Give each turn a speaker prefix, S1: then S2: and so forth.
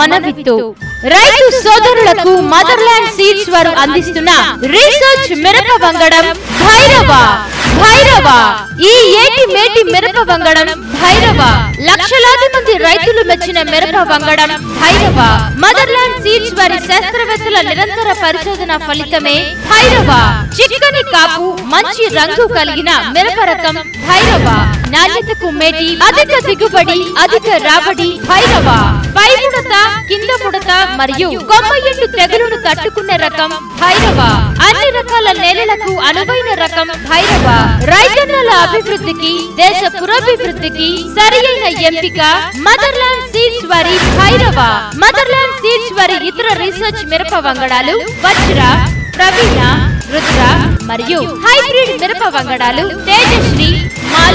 S1: మన విత్తు రైతు సోదరులకు మదర్లాండ్ సీడ్స్ వారు అందిస్తున్న రీసెర్చ్ మిరప వంగడం భైరవ భైరవ ఈ ఏటి మేటి మిరప వంగడం భైరవ లక్షలాది మంది రైతులు మెచ్చిన మిరప వంగడం భైరవ మదర్లాండ్ సీడ్స్ వారి శాస్త్రవేత్తల నిరంతర పరిశోధన ఫలితమే భైరవ చిక్కని కాపు మంచి రంగు కలిగిన మిరప రకం భైరవ నాణ్యతకు మేటి అధిక దిగుబడి అధిక రాబడి భైరవ పై ముడత కింద ముడత మరియు కొమ్మ ఎండు తెగులును తట్టుకునే రకం భైరవ అన్ని రకాల నేలలకు అనువైన రకం భైరవ రైతన్నల అభివృద్ధికి దేశ పురోభివృద్ధికి సరి అయిన ఎంపిక మదర్లాండ్ సీడ్స్ వారి భైరవ మదర్లాండ్ సీడ్స్ వారి ఇతర రీసెర్చ్ మిరప వంగడాలు వజ్ర ప్రవీణ రుద్ర మరియు హైబ్రిడ్ మిరప వంగడాలు తేజశ్రీ మాల్